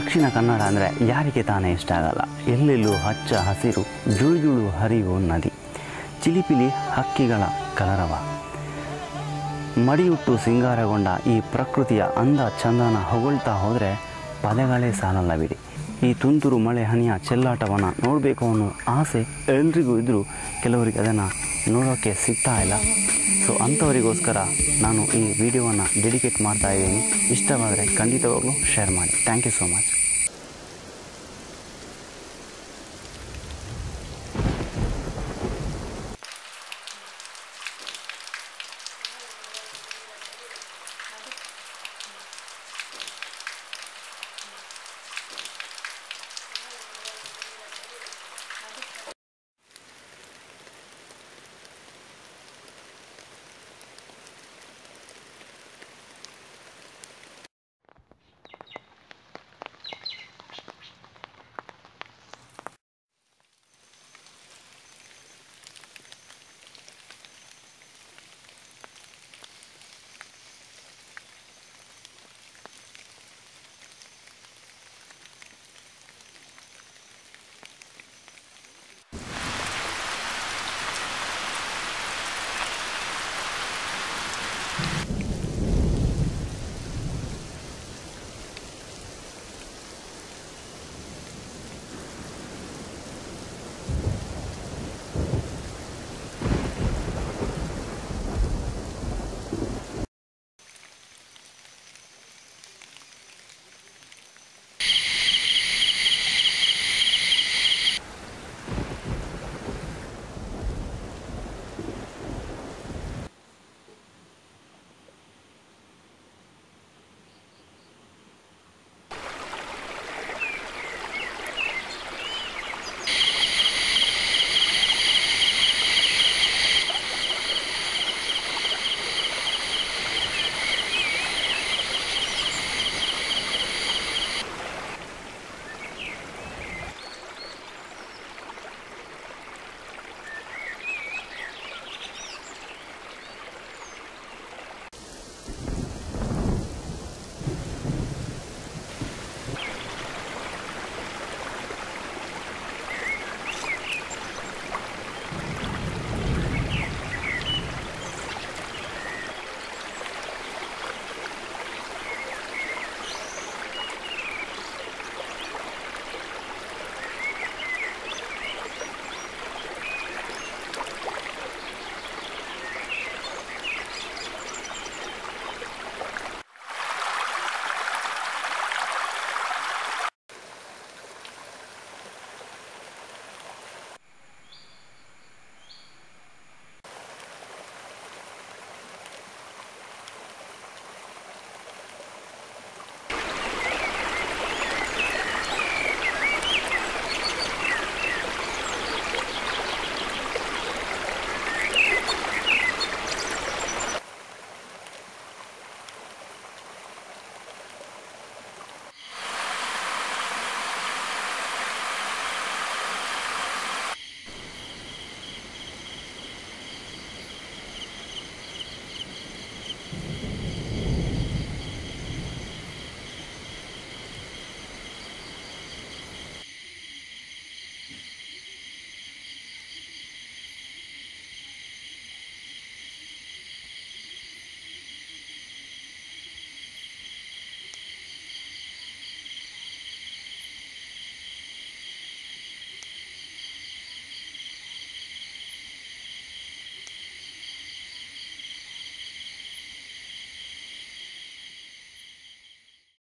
ದಕ್ಷಿಣ ಕನ್ನಡ ಅಂದರೆ ಯಾರಿಗೆ ತಾನೇ ಇಷ್ಟ ಆಗಲ್ಲ ಎಲ್ಲೆಲ್ಲೂ ಹಚ್ಚ ಹಸಿರು ಜುಳು ಜುಳು ಹರಿಯುವ ನದಿ ಚಿಲಿಪಿಲಿ ಹಕ್ಕಿಗಳ ಕಲರವ ಮಡಿಯುಟ್ಟು ಸಿಂಗಾರಗೊಂಡ ಈ ಪ್ರಕೃತಿಯ ಅಂದ ಚಂದನ ಹೊಗಳ್ತಾ ಹೋದರೆ ಪದಗಳೇ ಸಾಲಲ್ಲ ಬಿಡಿ ಈ ತುಂತುರು ಮಳೆ ಹನಿಯ ಚೆಲ್ಲಾಟವನ್ನು ನೋಡಬೇಕು ಅನ್ನೋ ಆಸೆ ಎಲ್ರಿಗೂ ಇದ್ದರೂ ಕೆಲವರಿಗೆ ಅದನ್ನು ನೋಡೋಕ್ಕೆ ಸಿಗ್ತಾ ಇಲ್ಲ ಸೊ ಅಂಥವರಿಗೋಸ್ಕರ ನಾನು ಈ ವಿಡಿಯೋವನ್ನು ಡೆಡಿಕೇಟ್ ಮಾಡ್ತಾ ಇದ್ದೀನಿ ಇಷ್ಟವಾದರೆ ಖಂಡಿತವಾಗ್ಲೂ ಶೇರ್ ಮಾಡಿ ಥ್ಯಾಂಕ್ ಯು ಸೋ ಮಚ್